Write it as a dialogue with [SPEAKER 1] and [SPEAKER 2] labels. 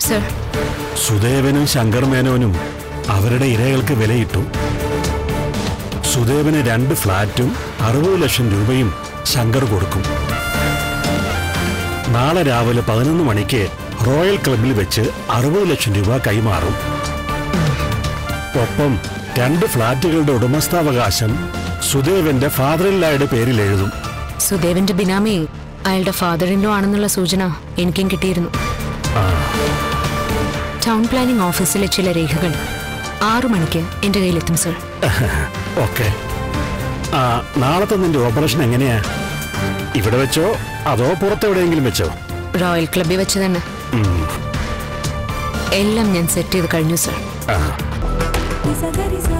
[SPEAKER 1] Sir
[SPEAKER 2] സുദേവനും Shankar മേനോനും അവരുടെ ഇരകൾക്ക് വിലയിട്ടു സുദേവന് രണ്ട് ഫ്ലാറ്റും അറുപത് ലക്ഷം രൂപയും ശങ്കർ കൊടുക്കും നാളെ രാവിലെ പതിനൊന്ന് മണിക്ക് റോയൽ ക്ലബിൽ വെച്ച് അറുപത് ലക്ഷം രൂപ കൈമാറും ഒപ്പം രണ്ട് ഫ്ളാറ്റുകളുടെ ഉടമസ്ഥാവകാശം സുദേവന്റെ ഫാദർ ഇല്ലായുടെ പേരിൽ എഴുതും
[SPEAKER 1] സുദേവന്റെ ബിനാമി അയാളുടെ ഫാദർ ഇൻ ലോ ആണെന്നുള്ള സൂചന എനിക്കും കിട്ടിയിരുന്നു ടൗൺ പ്ലാനിംഗ് ഓഫീസിലെ ചില രേഖകൾ ആറു മണിക്ക് എന്റെ കയ്യിലെത്തും സർ
[SPEAKER 2] ഓക്കെ ആ നാളത്തെ നിന്റെ ഓപ്പറേഷൻ എങ്ങനെയാ ഇവിടെ വെച്ചോ അതോ പുറത്തെവിടെയെങ്കിലും വെച്ചോ
[SPEAKER 1] റോയൽ ക്ലബിൽ വെച്ച് തന്നെ
[SPEAKER 2] ഉം.
[SPEAKER 1] എല്ലാം ഞാൻ സെറ്റ് ചെയ്ത് കഴിഞ്ഞു സർ
[SPEAKER 2] ആ
[SPEAKER 3] Ni sa ga ri sa